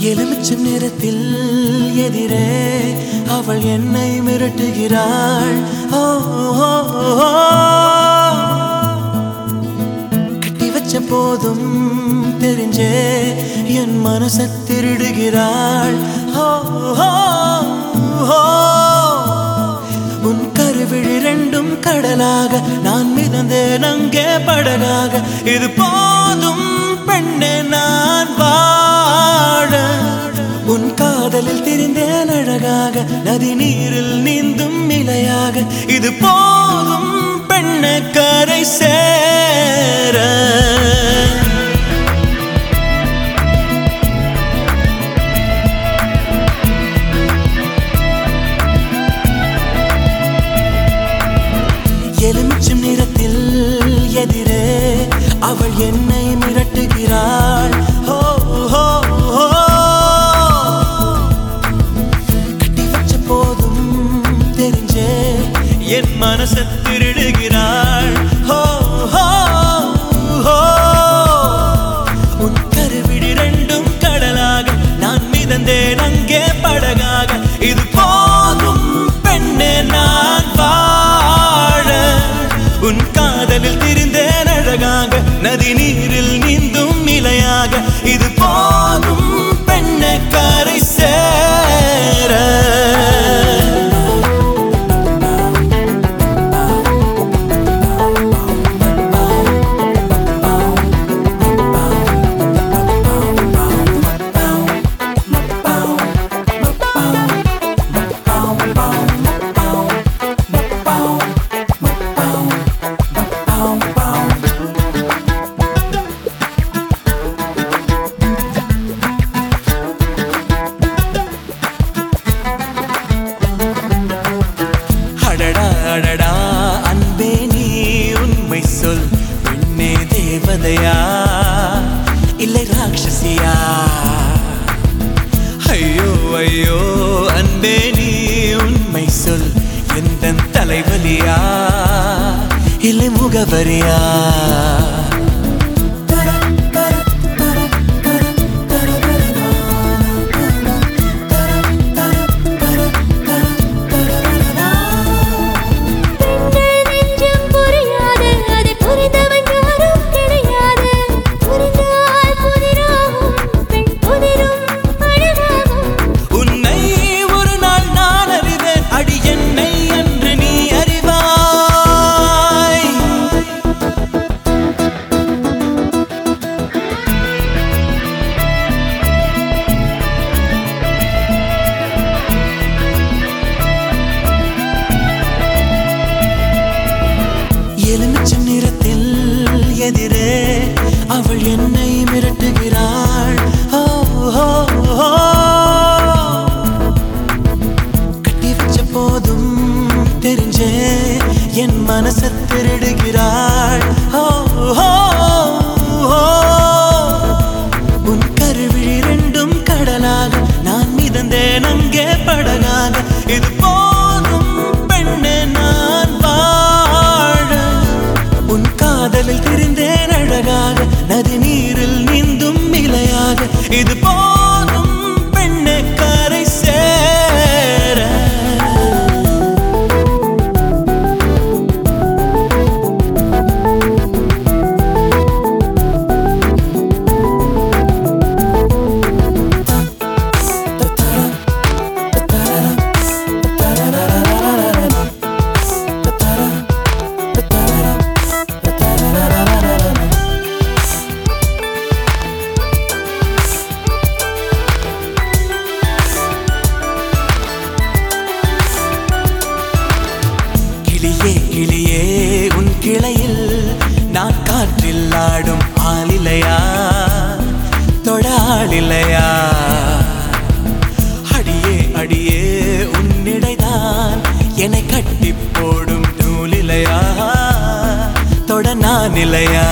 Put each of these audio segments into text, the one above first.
எலுமிச்சம் நிறத்தில் எதிரே அவள் என்னை மிரட்டுகிறாள் ஓ, ஓ, ஓ. கட்டி வச்ச போதும் தெரிஞ்சே என் மனசை திருடுகிறாள் ஓ, ஓ, ஓ. உன் கருவிழி ரெண்டும் கடலாக நான் மிதந்தேன் அங்கே படகாக இது போதும் பெண்ணே நான் வாழ உன் காதலில் திரிந்தேன் அழகாக நதி நீரில் நீந்தும் இலையாக இது போதும் பெண்ணை கரை சேர எலுமிச்சம் நிறத்தில் எதிரே அவள் என்னை மிரட்டுகிறாள் ஓ, ஓ, ஓ. கட்டி வச்ச போதும் தெரிஞ்சே என் மனசை திருடுகிறாள் ஓ, ஓ, ஓ. உன் கருவிழி ரெண்டும் கடலாக நான் மிதந்தேன் அங்கே படகாக இது போதும் பெண்ணே நான் வாழ உன் காதலில் திரிந்தேன் அழகாக நதி நீரில் நீந்தும் இலையாக இது போதும் பெண்ணை கரை சேர அடடா அடடா அன்பே நீ உண்மை சொல் பெண்ணே தேவதையா இல்லை ராட்சசியா ஐயோ ஐயோ அன்பே நீ உண்மை சொல் எந்த தலைவலியா இல்லை முகவரியா பெண்கள் நெஞ்சம் புரியாது அதை புரிந்தவன் யாரும் கிடையாது புரிந்தால் புதிராகும் பெண் புதிரும் அழகாகும் உன்னை ஒரு நாள் நான் அறிவேன் அடி என்னை என்று நீ அறிவாய் எலுமிச்சம் நிறத்தில் எதிரே அவள் என்னை மிரட்டுகிறாள் ஓ, ஓ, ஓ. கட்டி வச்ச போதும் தெரிஞ்சே என் மனசை திருடுகிறாள் ஓ, ஓ, ஓ. உன் கருவிழி ரெண்டும் கடலாக நான் மிதந்தேன் அங்கே படகாக இது போதும் பெண்ணே நான் வாழ உன் காதலில் திரிந்தேன் அழகாக நதி நீரில் நீந்தும் இலையாக இது போதும் பெண்ணை கரை சேர கிளியே கிளியே உன் கிளையில் நான் காற்றில் ஆடும் ஆளிலையா தொடாளிலையா அடியே அடியே உன்னிடைதான் என்னை கட்டி போடும் நூலிலையா தொட நான் இல்லையா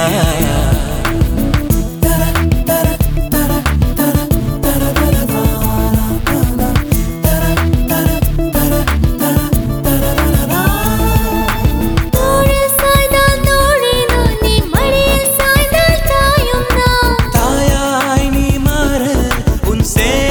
தோளில் சாய்ந்தால் தோழி நான் நீ மடியில் சாய்ந்தால் தாயும் நான் தாயாய் நீ மாற உன் சே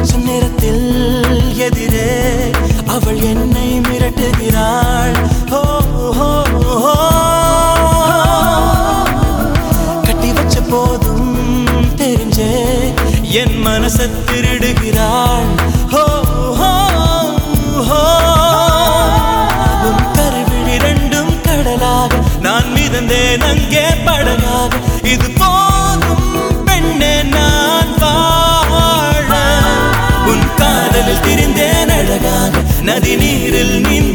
உச்ச நேரத்தில் எதிரே அவள் என்னை மிரட்டுகிறாள் ஹோ ஹோ ஹோ கட்டி வச்ச போதும் தெரிஞ்சே என் மனச திருடுகிறாள் ஹோ ஹோ ஹோ உன் கருவிழி ரெண்டும் கடலாக நான் மிதந்தேன் அங்கே படகாக இது போதும் பெண்ணே நான் வாழ உன் காதலில் திரிந்தேன் அழகாக நதி நீரில் நீந்த